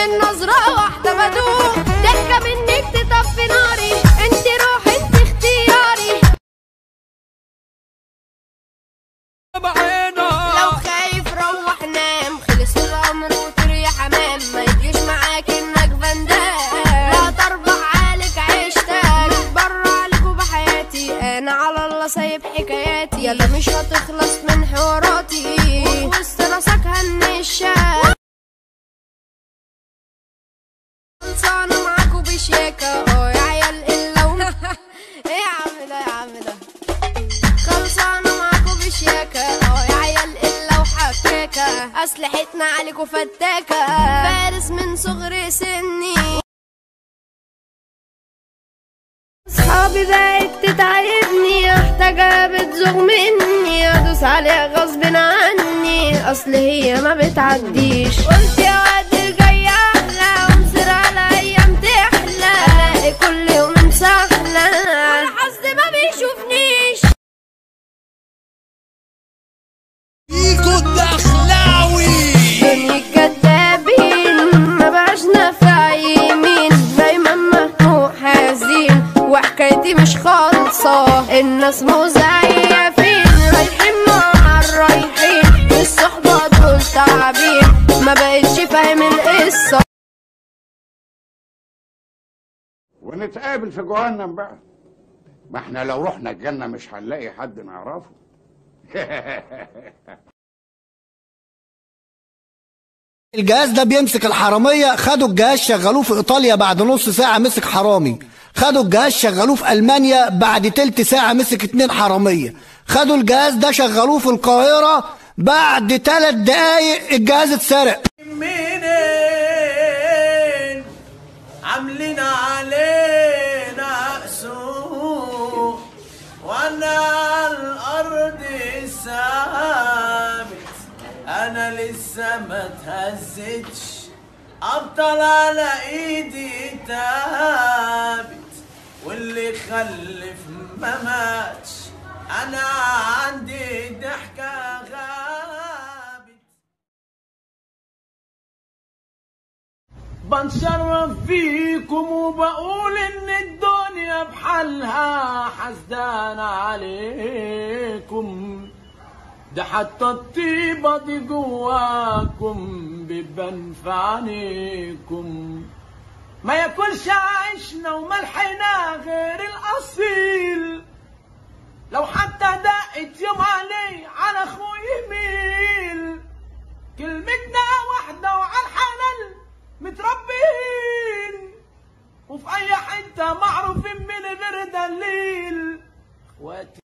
من نظرة واحدة بدوق ضحكة منك تطفي ناري انت روحي انت اختياري لو خايف روح نام خلص الامر وطير يا حمام ما يجيش معاك انك فندام لا تربح عليك عيشتك بره عليك وبحياتي انا على الله سايب حكاياتي يلا مش هتخلص من حواراتي وسط راسك هنشاك خلصانه معاكوا بشياكه اه يا عيال الا و... ايه يا عم ده يا عم ده خلصانة معاكوا بشياكة اه يا عيال إلا وحكاكة أسلحتنا عليكوا فتاكة فارس من صغر سني صحابي بقت تتعبني محتاجة بتزوغ مني أدوس عليها غصب عني أصل هي ما بتعديش قلت يا واد الجاي أحلى ومصير على أيام تحلى ألاقي كل يوم سهلة والحظ ما بيشوفنيش فيكو الدخلاوي دنيا كدابين ما بقاش نافع يمين دايما مهموم حزين وحكايتي مش خالصة الناس مزيفين رايحين مع الرايحين الصحبة دول تعبين ما بقتش فاهم القصة ونتقابل في جهنم بقى ما احنا لو رحنا الجنة مش هنلاقي حد نعرفه الجهاز ده بيمسك الحرامية خدوا الجهاز شغلوه في إيطاليا بعد نص ساعة مسك حرامي خدوا الجهاز شغلوه في ألمانيا بعد تلت ساعة مسك اتنين حرامية خدوا الجهاز ده شغلوه في القاهرة بعد تلات دقايق الجهاز اتسرق منين عاملين علينا سوء وانا على الارض ثابت انا لسه ما اتهزتش افضل على ايدي ثابت واللي خلف ما ماتش انا عندي ضحكه غابت بنشرف فيكم وبقول ان الدنيا بحالها حسدانة عليكم ده حتى الطيبة دي جواكم بيبان في عينيكم ما ياكلش عيشنا وملحنا غير الاصيل لو حتى دقت يوم علي على اخوي يميل كلمتنا واحدة وعلى الحلال متربيين وفي اي حتة معروفين من غير دليل اخواتي